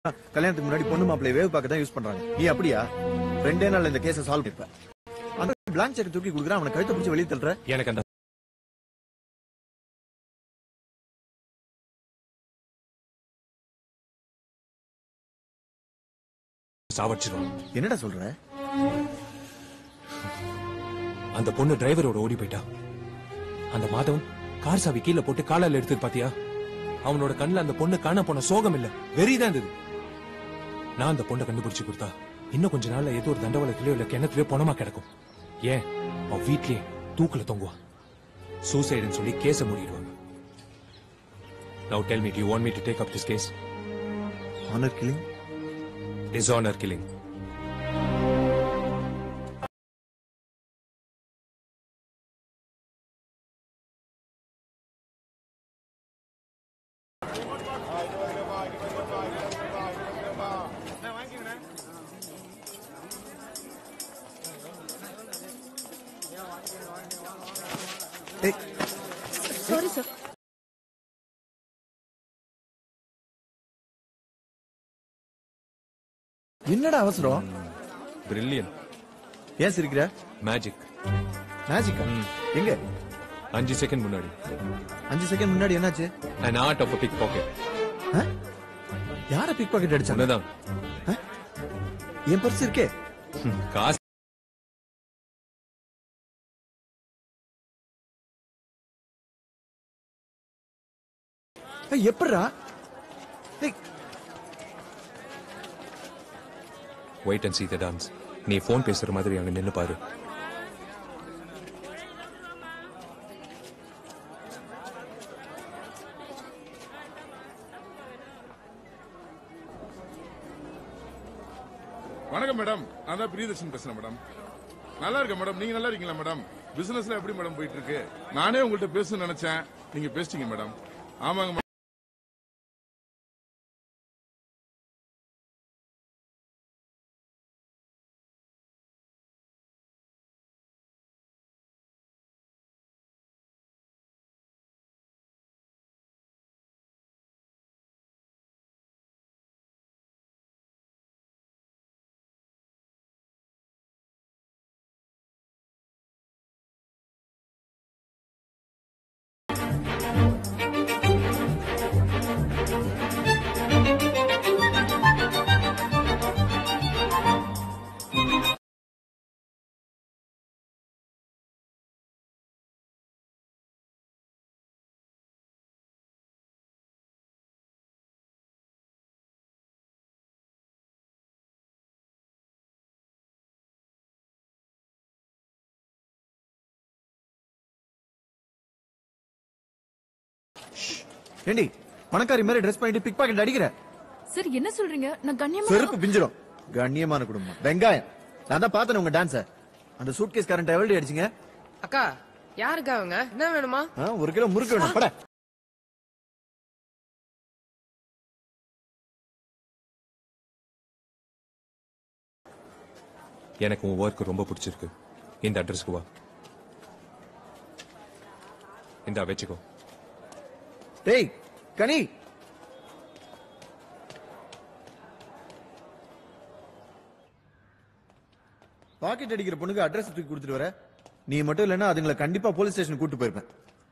கல்யாணத்துக்கு முன்னாடி பொண்ணு மாப்பிள்ளை வேவ் பார்க்க தான் யூஸ் பண்றாங்க நீ அப்படியா ரெண்டே நாள்ல இந்த கேஸை சால்வ் பண்ணிருப்ப அந்த பிளாங்க் செக் தூக்கி கொடுக்குறான் அவனை கழுத்தை பிடிச்சி வெளியே தள்ளுற எனக்கு அந்த சாவடிச்சிடும் என்னடா சொல்ற அந்த பொண்ணு டிரைவரோட ஓடி போயிட்டா அந்த மாதவன் கார் சாவி கீழே போட்டு காலால எடுத்தது பாத்தியா அவனோட கண்ணுல அந்த பொண்ணு காண போன சோகம் இல்ல வெறிதான் இருந்தது நான் அந்த பொண்ணை கண்டுபிடிச்சு கொடுத்தா இன்னும் கொஞ்ச நாள்ல ஏதோ ஒரு தண்டவாளத்திலயோ இல்ல கிணத்துலயோ பணமா கிடக்கும் ஏன் அவன் வீட்லயே தூக்குல தொங்குவான் சூசைடுன்னு சொல்லி கேஸ மூடிடுவாங்க Now tell me, do you want me to take up this case? Honour killing Dishonor killing. ஏய் சாரி சார் என்னடா அவசரம் Brilliant. ஏன் சிரிக்கிற Magic. மேஜிக்கா எங்க அஞ்சு செகண்ட் முன்னாடி அஞ்சு செகண்ட் முன்னாடி என்னாச்சு an art of a pickpocket ஆ? யார பிக் பாக்கெட் அடிச்சாங்க உன்னதான் என் பர்ஸ் இருக்கே காசு ஏய், எப்படிடா ஏய், wait and see the dance நீ ஃபோன் பேசுற மாதிரி அங்க நின்னு பாரு வணக்கம் மேடம் நான் தான் பிரியதர்ஷன் பேசுறேன் மேடம் நல்லா இருக்கேன் மேடம் நீங்க நல்லா இருக்கீங்களா மேடம் பிசினஸ்ல எப்படி மேடம் போயிட்டு இருக்கு நானே உங்கள்ட்ட பேசணும்னு நினைச்சேன் நீங்க பேசிட்டீங்க மேடம் ஆமாங்க மேடம். ஏண்டி பணக்காரி மாதிரி ட்ரெஸ் பண்ணிட்டு பிக் பாக்கெட் அடிக்கிற சார் என்ன சொல்றீங்க நான் கண்ணியமா செருப்பு பிஞ்சிடும் கண்ணியமான குடும்பம் வெங்காயம் நான் தான் பார்த்தேன் உங்க டான்ஸ அந்த சூட் கேஸ் கரண்ட் எவ்வளவு அடிச்சீங்க அக்கா யாருக்கா அவங்க என்ன வேணுமா ஆ, ஒரு கிலோ முறுக்கு வேணும் பட எனக்கு உன் ஒர்க் ரொம்ப பிடிச்சிருக்கு இந்த அட்ரஸ்க்கு வா இந்த வச்சுக்கோ டேய் கனி பாக்கெட் அடிக்கிற பொண்ணுக்கு அட்ரஸ் தூக்கி கொடுத்துட்டு வர நீ மட்டும் இல்லைன்னா அதுங்களை கண்டிப்பா போலீஸ் ஸ்டேஷன் கூட்டு போயிருப்பேன்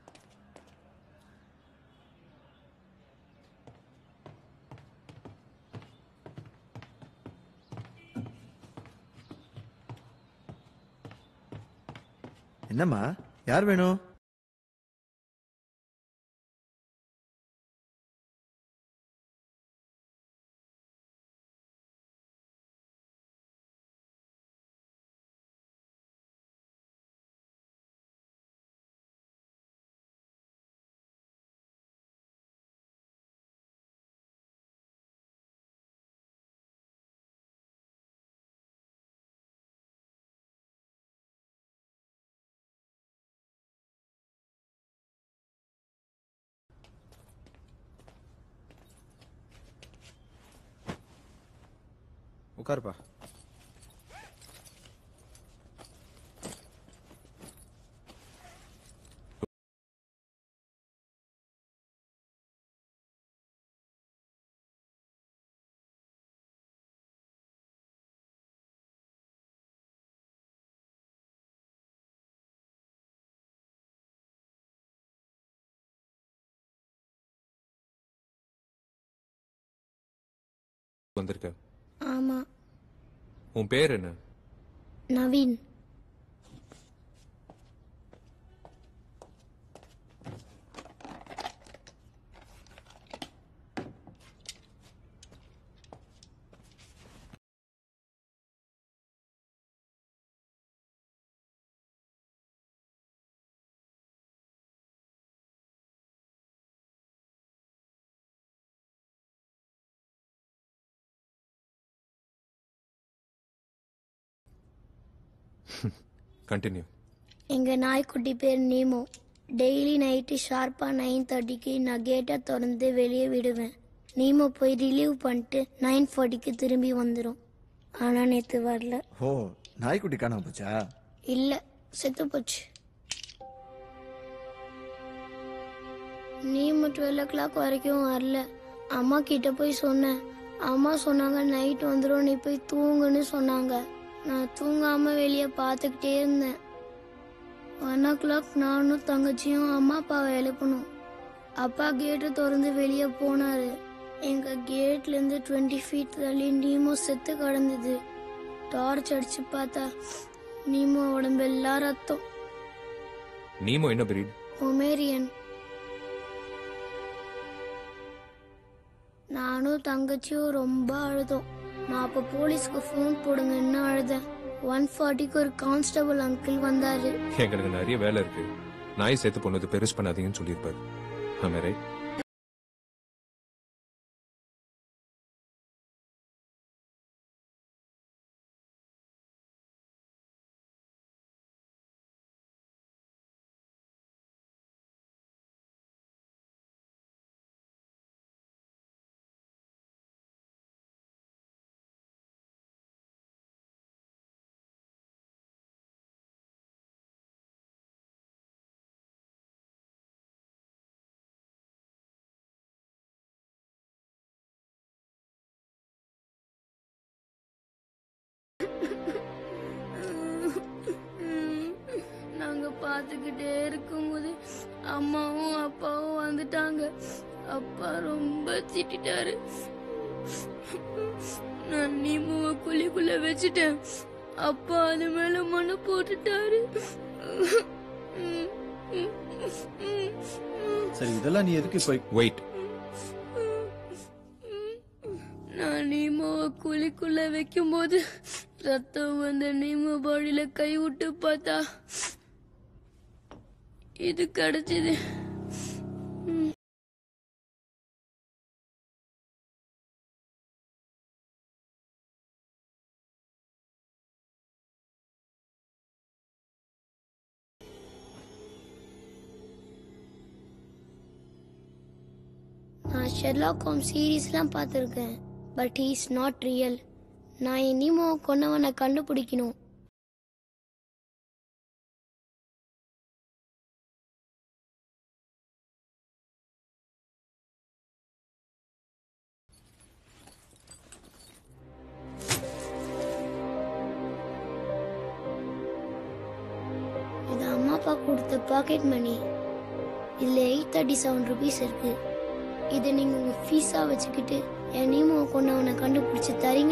என்னம்மா யார் வேணும் உட்காருப்பா வந்திருக்க ஆமா உன் பேர் என்ன நவீன் கண்டினியூ எங்க நாய்க்குட்டி பேர் நீமோ டெய்லி நைட்டு ஷார்ப்பா நைன் தேர்ட்டிக்கு நான் கேட்டை திறந்து வெளியே விடுவேன் நீமோ போய் ரிலீவ் பண்ணிட்டு நைன் ஃபார்ட்டிக்கு திரும்பி வந்துடும் ஆனா நேத்து வரல ஓ நாய்க்குட்டி காணாம போச்சா இல்ல செத்து போச்சு நீமோ டுவெல் ஓ கிளாக் வரைக்கும் வரல அம்மா கிட்ட போய் சொன்னேன் அம்மா சொன்னாங்க நைட் வந்துடும் நீ போய் தூங்குன்னு சொன்னாங்க நான் தூங்காம வெளியே பார்த்துக்கிட்டே இருந்தேன் ஒன் ஓ கிளாக் நானும் தங்கச்சியும் அம்மா அப்பாவை எழுப்பணும் அப்பா கேட்டு திறந்து வெளியே போனாரு எங்க கேட்ல இருந்து டுவெண்ட்டி ஃபீட் தள்ளி நீமோ செத்து கிடந்தது டார்ச் அடிச்சு பார்த்தா நீமோ உடம்பெல்லாம் ரத்தம் நீமோ என்ன பிரீட் ஒமேரியன் நானும் தங்கச்சியும் ரொம்ப அழுதோம் நான் அப்ப போலீஸ்க்கு ஃபோன் போடுங்கன்னு அழுதேன் ஒன் ஃபார்ட்டிக்கு ஒரு கான்ஸ்டபிள் அங்கிள் வந்தாரு எங்களுக்கு நிறைய வேலை இருக்கு நாய் சேர்த்து போனது பெருசு பண்ணாதீங்கன்னு சொல்லியிருப்பாரு ஆமா ரைட் நாங்க பார்த்துக்கிட்டே இருக்கும்போது அம்மாவும் அப்பாவும் வந்துட்டாங்க அப்பா ரொம்ப திட்டிட்டாரு நான் நீமுவ குழிக்குள்ள வச்சுட்டேன் அப்பா அது மேல மண்ணு போட்டுட்டாரு சரி இதெல்லாம் நீ எதுக்கு போய் வெயிட் நான் நீமோவை குழிக்குள்ள வைக்கும்போது ரத்தம் வந்த நீமோ பாடியில கை விட்டு பார்த்தா இது கிடைச்சது நான் ஷெர்லாக் ஹோம் சீரீஸ்லாம் பார்த்துருக்கேன் but he is not real நான் என் நீமோவை கொன்னவனை கண்டுபிடிக்கணும் இது அம்மா அப்பா கொடுத்த பாக்கெட் மணி இதுல எயிட் தேர்ட்டி செவன் ருபீஸ் இருக்கு இதை நீங்க உங்க ஃபீஸா வச்சுக்கிட்டு என் நீமோ கொண்டவனை கண்டுபிடிச்சு தரீங்க